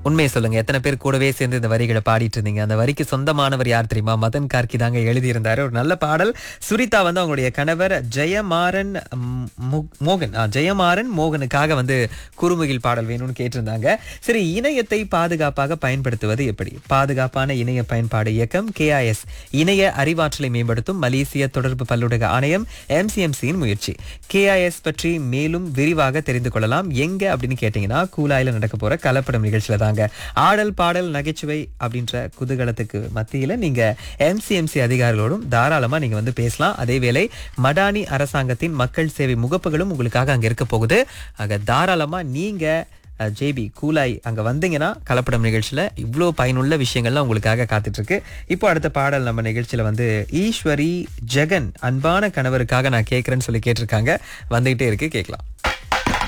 உண்மையை சொல்லுங்க எத்தனை பேர் கூடவே சேர்ந்து இந்த வரிகளை பாடிட்டு இருந்தீங்க அந்த வரிக்கு சொந்தமானவர் யார் தெரியுமா மதன் கார்கி தாங்க எழுதியிருந்தாரு ஒரு நல்ல பாடல் சுரிதா வந்து அவங்களுடைய கணவர் ஜெயமாறன் ம், மு- மோகன் ஆ, ஜெயமாறன் மோகனுக்காக வந்து குறுமுகில் பாடல் வேணும்னு கேட்டிருந்தாங்க சரி இணையத்தை பாதுகாப்பாக பயன்படுத்துவது எப்படி பாதுகாப்பான இணைய பயன்பாடு இயக்கம் கேஐஎஸ் இணைய அறிவாற்றலை மேம்படுத்தும் மலேசிய தொடர்பு பல்லுலக ஆணையம் எம்சிஎம்சியின் முயற்சி கேஐஎஸ் பற்றி மேலும் விரிவாக தெரிந்து கொள்ளலாம் எங்க அப்படின்னு கேட்டீங்கன்னா கூலாயில நடக்க போற கலப்படம் நிகழ்ச்சியில தாங்க ஆடல் பாடல் நகைச்சுவை அப்படின்ற குதூகலத்துக்கு மத்தியில நீங்க எம்சிஎம்சி அதிகாரிகளோடும் தாராளமா நீங்க வந்து பேசலாம் அதேவேளை மடானி அரசாங்கத்தின் மக்கள் சேவை முகப்புகளும் உங்களுக்காக அங்க இருக்க போகுது ஆக தாராளமா நீங்க ஜேபி கூலாய் அங்க வந்தீங்கன்னா கலப்படம் நிகழ்ச்சியில இவ்வளோ பயனுள்ள விஷயங்கள்லாம் உங்களுக்காக காத்துட்டு இருக்கு இப்போ அடுத்த பாடல் நம்ம நிகழ்ச்சியில வந்து ஈஸ்வரி ஜெகன் அன்பான கணவருக்காக நான் கேட்கறேன்னு சொல்லி கேட்டிருக்காங்க வந்துகிட்டே இருக்கு கேட்கலாம்